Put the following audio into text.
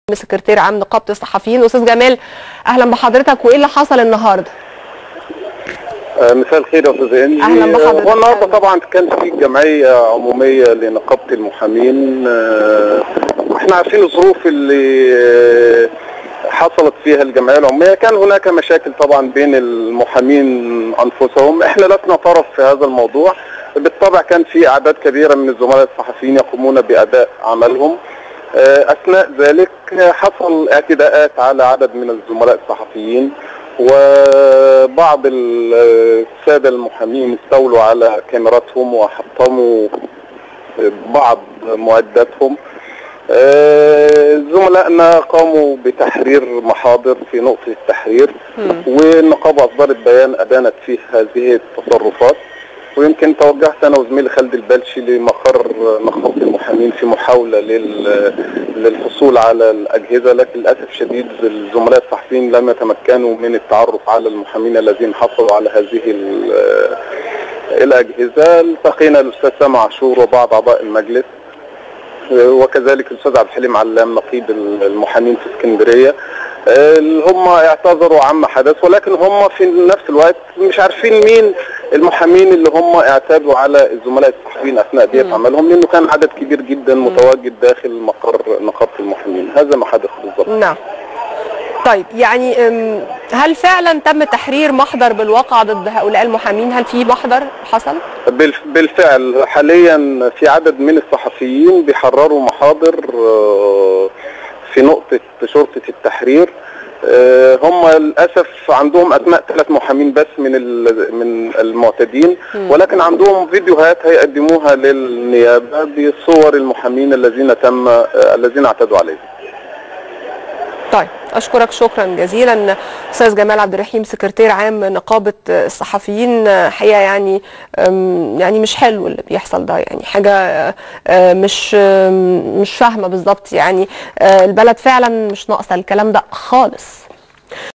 سكرتير عام نقابه الصحفيين استاذ جمال اهلا بحضرتك وايه اللي حصل النهارده آه، مساء الخير يا استاذ انجي أهلاً بحضرتك. هو النهارده طبعا كان في جمعيه عموميه لنقابه المحامين آه، احنا عارفين الظروف اللي آه، حصلت فيها الجمعيه العموميه كان هناك مشاكل طبعا بين المحامين انفسهم احنا لسنا طرف في هذا الموضوع بالطبع كان في اعداد كبيره من الزملاء الصحفيين يقومون باداء عملهم آه، اثناء ذلك حصل اعتداءات على عدد من الزملاء الصحفيين وبعض ال- الساده المحامين استولوا على كاميراتهم وحطموا بعض معداتهم آه، زملائنا قاموا بتحرير محاضر في نقطة التحرير والنقابة أصدرت بيان أدانت فيه هذه التصرفات ويمكن توجهت أنا وزميلي خالد البلشي لمقر نقابة المحامين في محاولة لل- للحصول على الأجهزة لكن للأسف شديد الزملاء الصحفيين لم يتمكنوا من التعرف على المحامين الذين حصلوا على هذه ال- الأجهزة التقينا الأستاذ سامع عاشور وبعض أعضاء المجلس وكذلك الاستاذ عبد الحليم علام نقيب المحامين في اسكندريه آه، اللي هم اعتذروا عما حدث ولكن هم في نفس الوقت مش عارفين مين المحامين اللي هم اعتادوا على الزملاء الصحفيين اثناء دية عملهم لانه كان عدد كبير جدا متواجد داخل مقر نقابه المحامين هذا ما حدث بالضبط نعم طيب يعني أم، هل فعلا تم تحرير محضر بالواقع ضد هؤلاء المحامين هل في محضر حصل بالف- بالفعل حاليا في عدد من الصحفيين بيحرروا محاضر آه، في نقطة شرطة التحرير آه، هم للأسف عندهم أسماء ثلاث محامين بس من ال- من المعتدين ولكن عندهم فيديوهات هيقدموها للنيابة بصور المحامين الذين تم آه، الذين اعتدوا عليهم طيب اشكرك شكرا جزيلا استاذ جمال عبد الرحيم سكرتير عام نقابه الصحفيين حقيقه يعني أم، يعني مش حلو اللي بيحصل ده يعني حاجه أه، مش أم، مش فاهمه بالظبط يعني أه، البلد فعلا مش ناقصه الكلام ده خالص